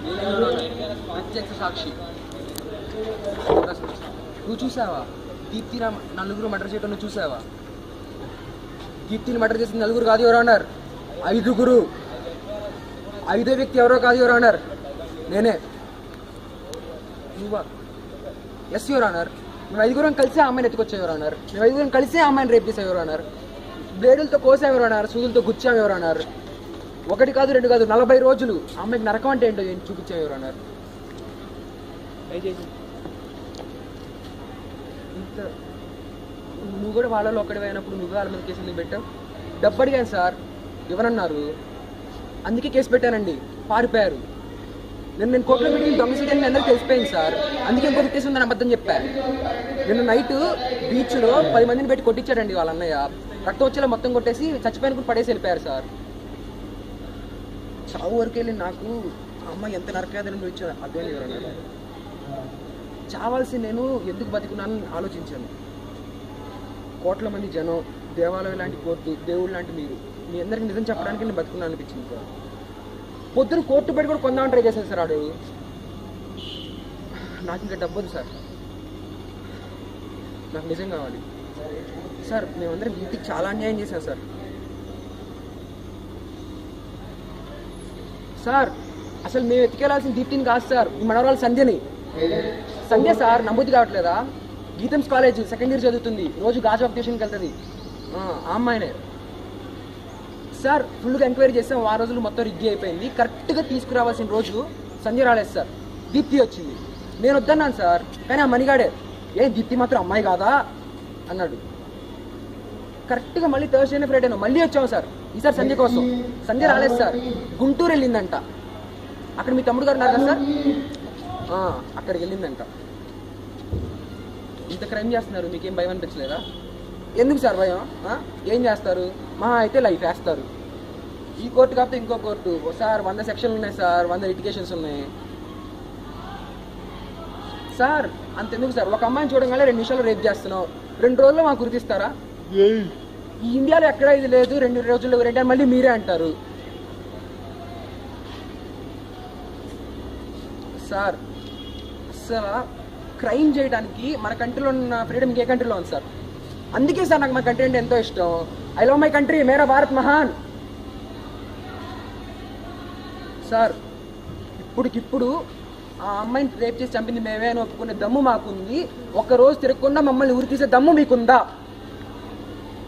నేనే your honour ప్రత్యక్ష సాక్షి నువ్వు చూసావా దీప్తి నా నలుగురు మర్డర్ చేయడం నువ్వు చూసావా దీప్తిని మర్డర్ చేసిన నలుగురు కాదు యువర్ ఆనర్ ఐదుగురు ఐదో వ్యక్తి ఎవరో కాదు యువర్ ఆనర్ నేనే నువ్వా ఎస్ యువర్ ఆనర్ మేము ఐదుగురం కలిసి ఆ అమ్మాయిని ఎత్తుకొచ్చాం యువర్ ఆనర్ మేము ఐదుగురం కలిసి ఆ అమ్మాయిని రేప్ చేసాం యువర్ ఆనర్ బ్లేడులతో కోసాం యువర్ ఆనర్ సూదులతో గుచ్చాం యువర్ ఆనర్ ఒకటి కాదు రెండు కాదు నలభై రోజులు ఆ అమ్మాయికి నరకం అంటే ఏంటో నేను చూపించాం యువర్ ఆనర్ దయచేసి ఇంత నువ్వు కూడా వాళ్ళలో ఒక్కడి అయినప్పుడు నువ్వు వాళ్ళ మీద కేసు ఎందుకు పెట్టావు డబ్బు అడిగాను సార్ ఇవ్వనన్నారు అందుకే కేసు పెట్టానండి పారిపోయారు నేను నేను కోర్టులో పెట్టి దొంగసీట్ అని అందరికీ తెలిసిపోయింది సార్ అందుకే ఇంకొక కేసు ఉందని అబద్ధం చెప్పా నిన్న నైట్ బీచ్లో పది మందిని పెట్టి కొట్టించాడండి వాళ్ళ అన్నయ్య రక్తం వచ్చేలా మొత్తం కొట్టేసి చచ్చిపోయిన కూడా పడేసి వెళ్ళిపోయారు సార్ చావు వరకు వెళ్ళి నాకు ఆ అమ్మాయి ఎంత నరకేదని అనుభవించాను అర్థం ఎవరన్నారు చావాల్సి నేను ఎందుకు బతికున్నానని ఆలోచించాను కోట్ల మంది జనం దేవాలయం లాంటి కోర్టు దేవుడు లాంటి మీరు మీ అందరికి నిజం చెప్పడానికి నేను బతుకున్నాను అనిపించింది సార్ పొద్దున కోర్టు బయట కూడా కొందామని ట్రై చేశాను సార్ ఆడు నాకు ఇంకా డబ్బు వద్దు సార్ నాకు నిజం కావాలి సార్ మేమందరం ఇంటికి చాలా అన్యాయం చేశాం సార్ సార్ అసలు మేము ఎత్తుకెళ్లాల్సిన దీప్తిని కాదు సార్ ఈ మనవరాలు సంధ్యని సంధ్య సార్ నమ్మూది కావట్లేదా గీతమ్స్ కాలేజ్ సెకండ్ ఇయర్ చదువుతుంది రోజు గాజు ట్యూషన్కి వెళ్తుంది ఆ ఆ అమ్మాయినే సార్ ఫుల్గా ఎంక్వైరీ చేసాం ఆ రోజులు మొత్తం రిగ్గి అయిపోయింది కరెక్ట్గా తీసుకురావాల్సిన రోజు సంధ్య రాలేదు సార్ దీప్తి వచ్చింది నేను వద్దన్నాను సార్ కానీ ఆ మణిగాడే ఏ దీప్తి మాత్రం అమ్మాయి కాదా అన్నాడు కరెక్ట్గా మళ్ళీ థర్స్డే ఫ్రైడే మళ్ళీ వచ్చాము సార్ ఈసారి సంధ్య కోసం సంధ్య రాలేదు సార్ గుంటూరు వెళ్ళిందంట అక్కడ మీ తమ్ముడు గారు ఉన్నారు కదా సార్ ఆ, అక్కడికి వెళ్ళిందంట ఇంత క్రైమ్ చేస్తున్నారు మీకేం భయం అనిపించలేదా ఎందుకు సార్ భయం ఆ? ఏం చేస్తారు మహా అయితే లైఫ్ వేస్తారు ఈ కోర్టు కాకపోతే ఇంకో కోర్టు సార్ వంద సెక్షన్లు ఉన్నాయి సార్ వంద లిటిగేషన్స్ ఉన్నాయి సార్ అంతెందుకు సార్ ఒక అమ్మాయిని చూడగానే రెండు నిమిషాలు రేపు చేస్తున్నావు రెండు రోజుల్లో మాకు గుర్తిస్తారా ఈ ఇండియాలో ఎక్కడ ఇది లేదు రెండు రోజుల్లో రెండు అని మళ్ళీ మీరే అంటారు సార్ అసలు క్రైమ్ చేయడానికి మన కంట్రీలో ఉన్న ఫ్రీడమ్ ఇంకే కంట్రీలో ఉంది సార్ అందుకే సార్ నాకు మన కంట్రీ అంటే ఎంతో ఇష్టం ఐ లవ్ మై కంట్రీ మేరా భారత్ మహాన్ సార్ ఇప్పటికిప్పుడు ఆ అమ్మాయిని రేప్ చేసి చంపింది మేమే అని ఒప్పుకునే దమ్ము మాకుంది ఒక్క రోజు తిరగకుండా మమ్మల్ని ఉరి తీసే దమ్ము మీకుందా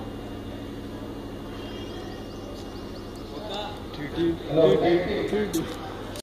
హలో